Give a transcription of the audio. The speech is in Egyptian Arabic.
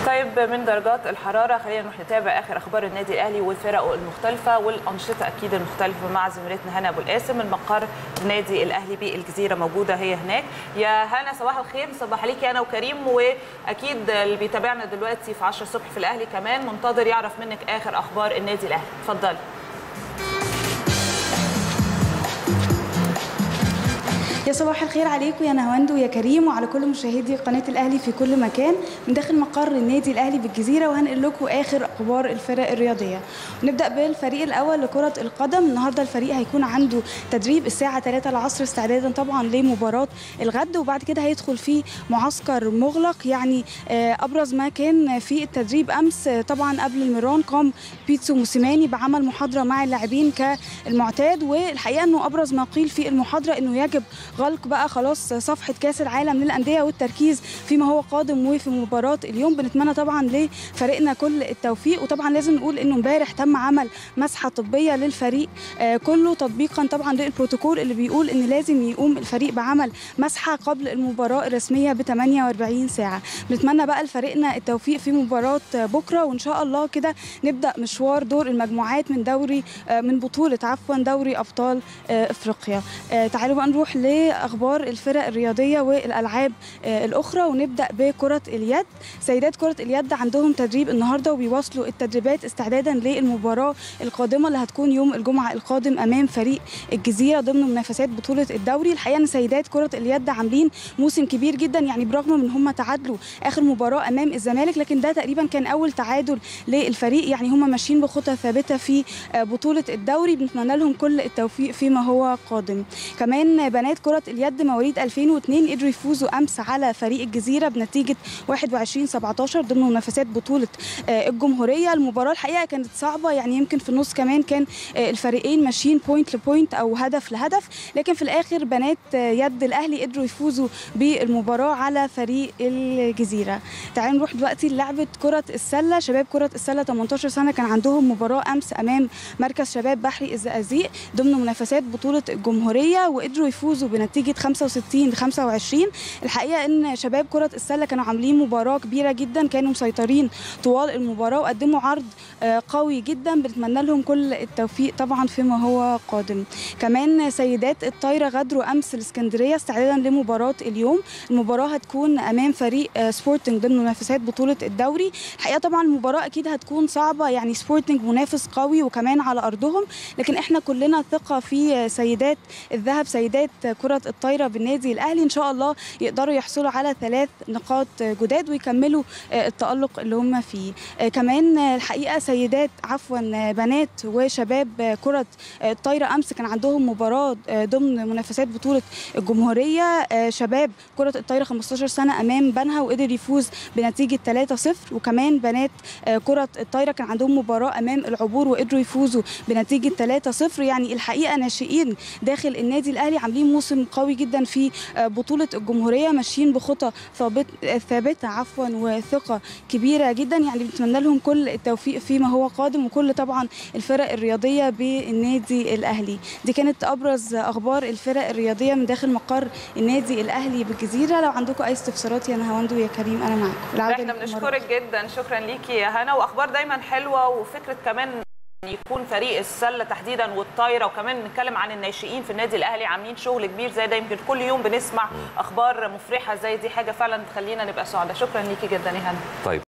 طيب من درجات الحراره خلينا نروح نتابع اخر اخبار النادي الاهلي وفرقه المختلفه والانشطه اكيد المختلفه مع زميلتنا هنا ابو القاسم المقر النادي الاهلي بالجزيره موجوده هي هناك يا هنا صباح الخير صباح عليكي انا وكريم واكيد اللي بيتابعنا دلوقتي في 10 الصبح في الاهلي كمان منتظر يعرف منك اخر اخبار النادي الاهلي اتفضلي يا صباح الخير عليكم يا نهاوند ويا كريم وعلى كل مشاهدي قناه الاهلي في كل مكان من داخل مقر النادي الاهلي بالجزيره وهنقل لكم اخر اخبار الفرق الرياضيه نبدا بالفريق الاول لكره القدم النهارده الفريق هيكون عنده تدريب الساعه 3 العصر استعدادا طبعا لمباراه الغد وبعد كده هيدخل في معسكر مغلق يعني ابرز ما كان في التدريب امس طبعا قبل الميران قام بيتسو موسيماني بعمل محاضره مع اللاعبين كالمعتاد والحقيقه انه ابرز ما قيل في المحاضره انه يجب غلق بقى خلاص صفحه كاس العالم للانديه والتركيز فيما هو قادم وفي مباراه اليوم بنتمنى طبعا لفريقنا كل التوفيق وطبعا لازم نقول انه امبارح تم عمل مسحه طبيه للفريق آه كله تطبيقا طبعا للبروتوكول اللي بيقول ان لازم يقوم الفريق بعمل مسحه قبل المباراه الرسميه ب 48 ساعه بنتمنى بقى لفريقنا التوفيق في مباراه بكره وان شاء الله كده نبدا مشوار دور المجموعات من دوري آه من بطوله عفوا دوري ابطال آه افريقيا تعالوا بقى نروح لاخبار الفرق الرياضيه والالعاب الاخرى ونبدا بكره اليد سيدات كره اليد عندهم تدريب النهارده وبيواصلوا التدريبات استعدادا للمباراه القادمه اللي هتكون يوم الجمعه القادم امام فريق الجزيره ضمن منافسات بطوله الدوري الحقيقه ان سيدات كره اليد عاملين موسم كبير جدا يعني برغم من هم تعادلوا اخر مباراه امام الزمالك لكن ده تقريبا كان اول تعادل للفريق يعني هم ماشيين بخطى ثابته في بطوله الدوري بنتمنى لهم كل التوفيق فيما هو قادم كمان بنات كرة اليد مواليد 2002 قدروا يفوزوا أمس على فريق الجزيرة بنتيجة 21 17 ضمن منافسات بطولة الجمهورية المباراة الحقيقة كانت صعبة يعني يمكن في النص كمان كان الفريقين ماشيين بوينت لبوينت أو هدف لهدف لكن في الآخر بنات يد الأهلي قدروا يفوزوا بالمباراة على فريق الجزيرة تعالوا نروح دلوقتي للعبة كرة السلة شباب كرة السلة 18 سنة كان عندهم مباراة أمس أمام مركز شباب بحري الزقازيق ضمن منافسات بطولة الجمهورية وقدروا يفوزوا بنتيجه 65 ل 25 الحقيقه ان شباب كره السله كانوا عاملين مباراه كبيره جدا كانوا مسيطرين طوال المباراه وقدموا عرض قوي جدا بنتمنى لهم كل التوفيق طبعا فيما هو قادم كمان سيدات الطايره غادروا امس الاسكندريه استعدادا لمباراه اليوم المباراه هتكون امام فريق سبورتنج ضمن منافسات بطوله الدوري الحقيقه طبعا المباراه اكيد هتكون صعبه يعني سبورتنج منافس قوي وكمان على ارضهم لكن احنا كلنا ثقه في سيدات الذهب سيدات كره الطايره بالنادي الاهلي ان شاء الله يقدروا يحصلوا على ثلاث نقاط جداد ويكملوا التالق اللي هم فيه كمان الحقيقه سيدات عفوا بنات وشباب كره الطايره امس كان عندهم مباراه ضمن منافسات بطوله الجمهوريه شباب كره الطايره 15 سنه امام بنها وقدر يفوز بنتيجه 3-0 وكمان بنات كره الطايره كان عندهم مباراه امام العبور وقدروا يفوزوا بنتيجه 3-0 يعني الحقيقه ناشئين داخل النادي الاهلي عاملين موسم قوي جدا في بطوله الجمهوريه ماشيين بخطى ثابته عفوا وثقه كبيره جدا يعني بنتمنى لهم كل التوفيق فيما هو قادم وكل طبعا الفرق الرياضيه بالنادي الاهلي دي كانت ابرز اخبار الفرق الرياضيه من داخل مقر النادي الاهلي بالجزيره لو عندكم اي استفسارات يا نهاوند ويا كريم انا معاكم احنا بنشكرك جدا شكرا ليكي يا هنا واخبار دايما حلوه وفكره كمان يكون فريق السله تحديدا والطايره وكمان نتكلم عن الناشئين في النادي الاهلي عاملين شغل كبير زي ده يمكن كل يوم بنسمع اخبار مفرحه زي دي حاجه فعلا تخلينا نبقى سعداء شكرا ليكي جدا يا هنا طيب